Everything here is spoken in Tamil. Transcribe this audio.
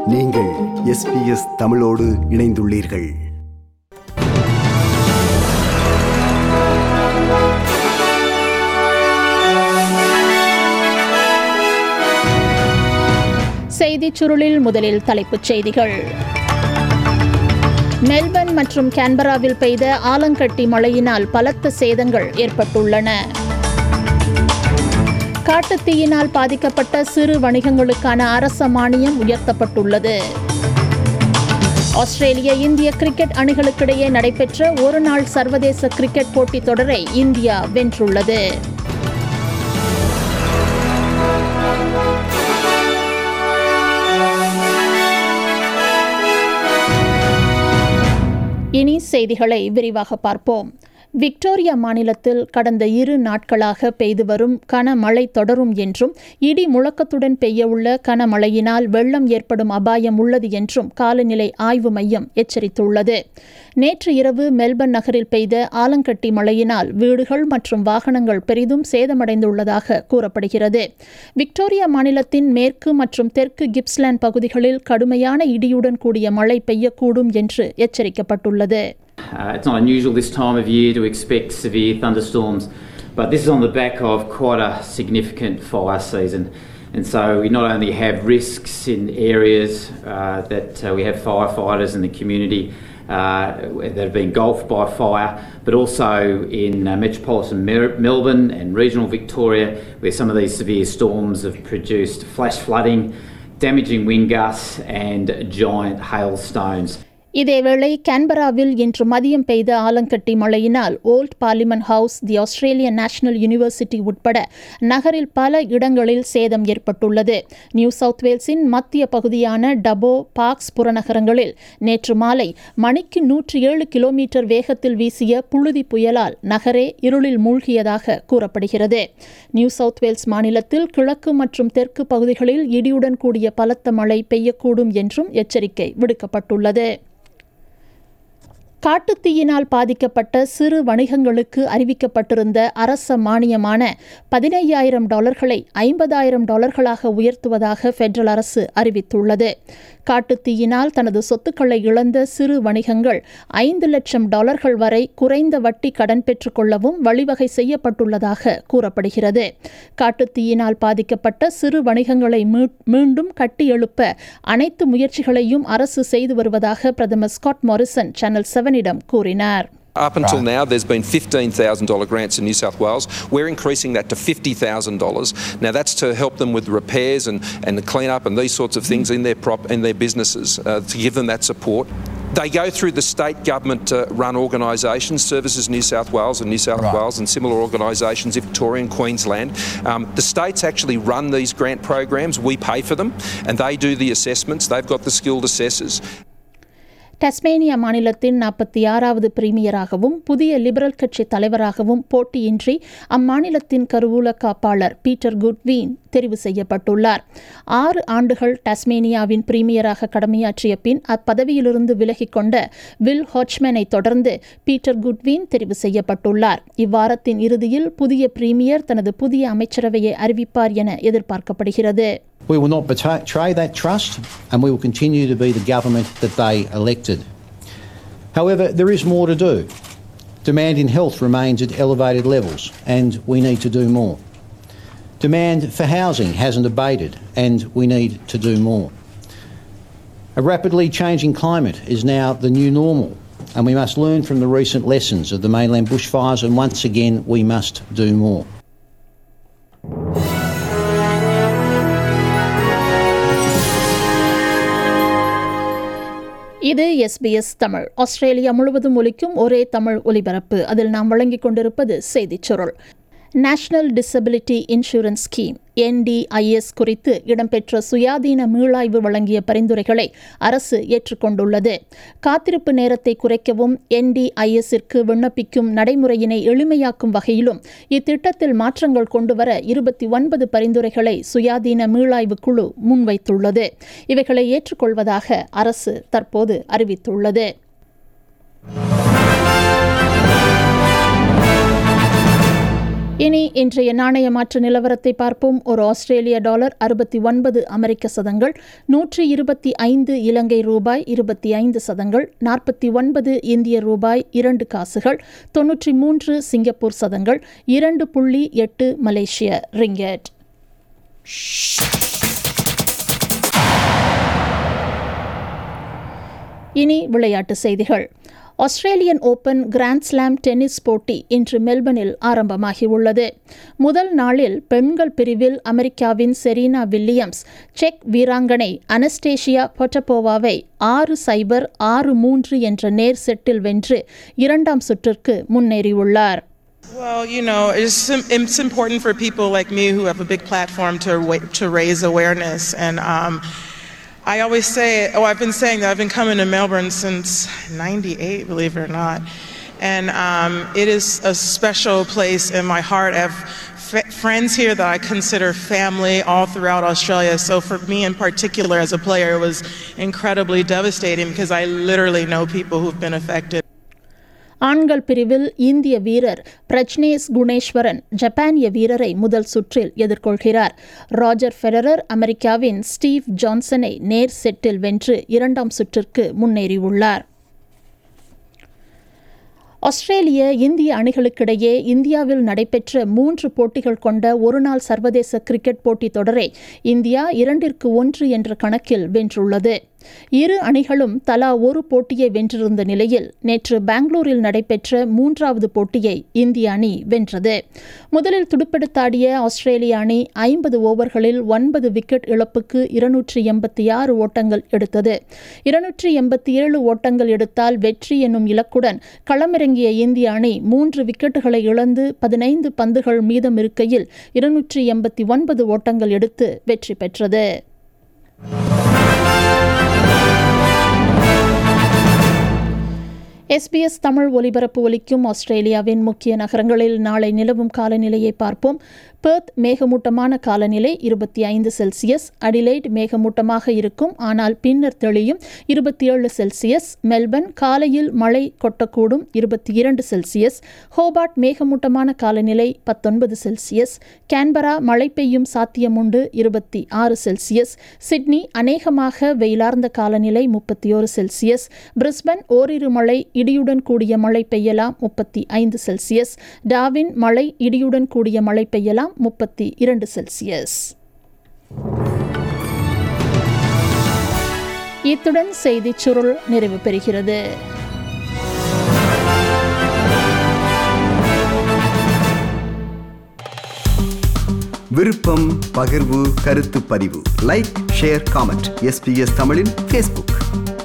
நீங்கள் எஸ்பிஎஸ் தமிழோடு இணைந்துள்ளீர்கள் செய்திச் சுருளில் முதலில் தலைப்புச் செய்திகள் மெல்பர்ன் மற்றும் கேன்பராவில் பெய்த ஆலங்கட்டி மழையினால் பலத்த சேதங்கள் ஏற்பட்டுள்ளன காட்டுத்தீயினால் பாதிக்கப்பட்ட சிறு வணிகங்களுக்கான அரச மானியம் உயர்த்தப்பட்டுள்ளது ஆஸ்திரேலிய இந்திய கிரிக்கெட் அணிகளுக்கிடையே நடைபெற்ற ஒருநாள் சர்வதேச கிரிக்கெட் போட்டித் தொடரை இந்தியா வென்றுள்ளது இனி செய்திகளை விரிவாக பார்ப்போம் விக்டோரியா மாநிலத்தில் கடந்த இரு நாட்களாக பெய்து வரும் கனமழை தொடரும் என்றும் இடி முழக்கத்துடன் பெய்யவுள்ள கனமழையினால் வெள்ளம் ஏற்படும் அபாயம் உள்ளது என்றும் காலநிலை ஆய்வு மையம் எச்சரித்துள்ளது நேற்று இரவு மெல்பர்ன் நகரில் பெய்த ஆலங்கட்டி மழையினால் வீடுகள் மற்றும் வாகனங்கள் பெரிதும் சேதமடைந்துள்ளதாக கூறப்படுகிறது விக்டோரியா மாநிலத்தின் மேற்கு மற்றும் தெற்கு கிப்ஸ்லாந்து பகுதிகளில் கடுமையான இடியுடன் கூடிய மழை பெய்யக்கூடும் என்று எச்சரிக்கப்பட்டுள்ளது Uh, it's not unusual this time of year to expect severe thunderstorms, but this is on the back of quite a significant fire season. And so we not only have risks in areas uh, that uh, we have firefighters in the community uh, that have been engulfed by fire, but also in uh, metropolitan Mer- Melbourne and regional Victoria, where some of these severe storms have produced flash flooding, damaging wind gusts, and giant hailstones. இதேவேளை கேன்பராவில் இன்று மதியம் பெய்த ஆலங்கட்டி மழையினால் old parliament house the Australian national university உட்பட நகரில் பல இடங்களில் சேதம் ஏற்பட்டுள்ளது நியூ சவுத் வேல்ஸின் மத்திய பகுதியான டபோ பார்க்ஸ் புறநகரங்களில் நேற்று மாலை மணிக்கு நூற்றி ஏழு கிலோமீட்டர் வேகத்தில் வீசிய புழுதி புயலால் நகரே இருளில் மூழ்கியதாக கூறப்படுகிறது நியூ சவுத் வேல்ஸ் மாநிலத்தில் கிழக்கு மற்றும் தெற்கு பகுதிகளில் இடியுடன் கூடிய பலத்த மழை பெய்யக்கூடும் என்றும் எச்சரிக்கை விடுக்கப்பட்டுள்ளது காட்டுத்தீயினால் பாதிக்கப்பட்ட சிறு வணிகங்களுக்கு அறிவிக்கப்பட்டிருந்த அரச மானியமான பதினையாயிரம் டாலர்களை ஐம்பதாயிரம் டாலர்களாக உயர்த்துவதாக பெடரல் அரசு அறிவித்துள்ளது காட்டுத்தீயினால் தனது சொத்துக்களை இழந்த சிறு வணிகங்கள் ஐந்து லட்சம் டாலர்கள் வரை குறைந்த வட்டி கடன் பெற்றுக்கொள்ளவும் வழிவகை செய்யப்பட்டுள்ளதாக கூறப்படுகிறது காட்டுத்தீயினால் பாதிக்கப்பட்ட சிறு வணிகங்களை மீண்டும் கட்டியெழுப்ப அனைத்து முயற்சிகளையும் அரசு செய்து வருவதாக பிரதமர் ஸ்காட் மாரிசன் சேனல் செவனிடம் கூறினார் Up until now, there's been $15,000 grants in New South Wales. We're increasing that to $50,000. Now, that's to help them with repairs and, and the clean up and these sorts of things in their prop in their businesses uh, to give them that support. They go through the state government uh, run organisations, Services New South Wales and New South Right. Wales, and similar organisations, Victoria and Queensland. Um, the states actually run these grant programs. We pay for them and they do the assessments. They've got the skilled assessors. Tasmania மாநிலத்தின் நாற்பத்தி ஆறாவது பிரீமியராகவும் புதிய லிபரல் கட்சி தலைவராகவும் போட்டியின்றி அம்மாநிலத்தின் கருவூல காப்பாளர் பீட்டர் குட்வீன் தெரிவு செய்யப்பட்டுள்ளார் ஆறு ஆண்டுகள் டாஸ்மேனியாவின் பிரீமியராக கடமையாற்றிய பின் அப்பதவியிலிருந்து விலகிக் கொண்ட வில் ஹாச்மேனை தொடர்ந்து பீட்டர் குட்வீன் தெரிவு செய்யப்பட்டுள்ளார் இவ்வாரத்தின் இறுதியில் புதிய பிரீமியர் தனது புதிய அமைச்சரவையை அறிவிப்பார் என எதிர்பார்க்கப்படுகிறது We will not betray that trust and we will continue to be the government that they elected. However, there is more to do. Demand in health remains at elevated levels and we need to do more. Demand for housing hasn't abated and we need to do more. A rapidly changing climate is now the new normal and we must learn from the recent lessons of the mainland bushfires and once again we must do more. இது எஸ்பிஎஸ் தமிழ் ஆஸ்திரேலியா முழுவதும் ஒலிக்கும் ஒரே தமிழ் ஒலிபரப்பு அதில் நாம் வழங்கிக் கொண்டிருப்பது செய்திச் சுருள் national disability insurance scheme NDIS குறித்து இடம்பெற்ற சுயாதீன மீளாய்வு வழங்கிய பரிந்துரைகளை அரசு ஏற்றுக்கொண்டுள்ளது காத்திருப்பு நேரத்தை குறைக்கவும் என்டிஐஎஸ்ஸிற்கு விண்ணப்பிக்கும் நடைமுறையினை எளிமையாக்கும் வகையிலும் இத்திட்டத்தில் மாற்றங்கள் கொண்டுவர இருபத்தி ஒன்பது பரிந்துரைகளை சுயாதீன மீளாய்வு குழு முன்வைத்துள்ளது இவைகளை ஏற்றுக்கொள்வதாக அரசு தற்போது அறிவித்துள்ளது இனி இன்றைய நாணய மாற்று நிலவரத்தை பார்ப்போம் ஒரு ஆஸ்திரேலிய டாலர் அறுபத்தி ஒன்பது அமெரிக்க சதங்கள் நூற்றி இருபத்தி ஐந்து இலங்கை ரூபாய் இருபத்தி ஐந்து சதங்கள் நாற்பத்தி ஒன்பது இந்திய ரூபாய் இரண்டு காசுகள் தொன்னூற்றி மூன்று சிங்கப்பூர் சதங்கள் இரண்டு புள்ளி எட்டு மலேசிய ரிங்கெட் இனி விளையாட்டு செய்திகள் Australian open grand slam tennis போட்டி இன்று மெல்பர்னில் ஆரம்பமாகியுள்ளது முதல் நாளில் பெண்கள் பிரிவில் அமெரிக்காவின் செரீனா வில்லியம்ஸ் செக் வீராங்கனை அனஸ்டேஷியா பொட்டபோவாவை ஆறு சைபர் ஆறு மூன்று என்ற நேர் செட்டில் வென்று இரண்டாம் சுற்றிற்கு முன்னேறியுள்ளார் Well, you know, it's, it's important for people like me who have a big platform to wa- to raise awareness. And um, I always say, oh, I've been saying that I've been coming to Melbourne since '98, believe it or not. And um, it is a special place in my heart. I have f- friends here that I consider family all throughout Australia. So for me in particular, as a player, it was incredibly devastating because I literally know people who've been affected. ஆண்கள் பிரிவில் இந்திய வீரர் பிரஜ்னேஷ் குணேஸ்வரன் ஜப்பானிய வீரரை முதல் சுற்றில் எதிர்கொள்கிறார் ராஜர் ஃபெடரர் அமெரிக்காவின் ஸ்டீவ் ஜான்சனை நேர் செட்டில் வென்று இரண்டாம் சுற்றிற்கு முன்னேறியுள்ளார் ஆஸ்திரேலிய இந்திய அணிகளுக்கிடையே இந்தியாவில் நடைபெற்ற மூன்று போட்டிகள் கொண்ட ஒருநாள் சர்வதேச கிரிக்கெட் போட்டித் தொடரை இந்தியா இரண்டிற்கு ஒன்று என்ற கணக்கில் வென்றுள்ளது இரு அணிகளும் தலா ஒரு போட்டியை வென்றிருந்த நிலையில் நேற்று பெங்களூரில் நடைபெற்ற மூன்றாவது போட்டியை இந்திய அணி வென்றது முதலில் துடுப்பெடுத்தாடிய ஆஸ்திரேலிய அணி ஐம்பது ஓவர்களில் ஒன்பது விக்கெட் இழப்புக்கு இருநூற்றி எண்பத்தி ஆறு ஓட்டங்கள் எடுத்தது இருநூற்றி எண்பத்தி ஏழு ஓட்டங்கள் எடுத்தால் வெற்றி என்னும் இலக்குடன் களமிறங்கிய இந்திய அணி மூன்று விக்கெட்டுகளை இழந்து பதினைந்து பந்துகள் மீதம் இருக்கையில் இருநூற்றி எண்பத்தி ஒன்பது ஓட்டங்கள் எடுத்து வெற்றி பெற்றது எஸ்பிஎஸ் தமிழ் ஒலிபரப்பு ஒலிக்கும் ஆஸ்திரேலியாவின் முக்கிய நகரங்களில் நாளை நிலவும் காலநிலையை பார்ப்போம் பெர்த் மேகமூட்டமான காலநிலை இருபத்தி ஐந்து செல்சியஸ் அடிலைட் மேகமூட்டமாக இருக்கும் ஆனால் பின்னர் தெளியும் இருபத்தி ஏழு செல்சியஸ் மெல்பர்ன் காலையில் மழை கொட்டக்கூடும் இருபத்தி இரண்டு செல்சியஸ் ஹோபார்ட் மேகமூட்டமான காலநிலை பத்தொன்பது செல்சியஸ் கேன்பரா மழை பெய்யும் சாத்தியமுண்டு இருபத்தி ஆறு செல்சியஸ் சிட்னி அநேகமாக வெயிலார்ந்த காலநிலை முப்பத்தி ஒரு செல்சியஸ் பிரிஸ்பன் ஓரிரு மழை இடியுடன் கூடிய மழை பெய்யலாம் முப்பத்தி ஐந்து செல்சியஸ் டாவின் மழை இடியுடன் கூடிய மழை பெய்யலாம் முப்பத்தி இரண்டு செல்சியஸ் இத்துடன் செய்திச் சுருள் நிறைவு பெறுகிறது விருப்பம் பகிர்வு கருத்து பதிவு லைக் ஷேர் காமெண்ட் எஸ்பிஎஸ் தமிழின் ஃபேஸ்புக்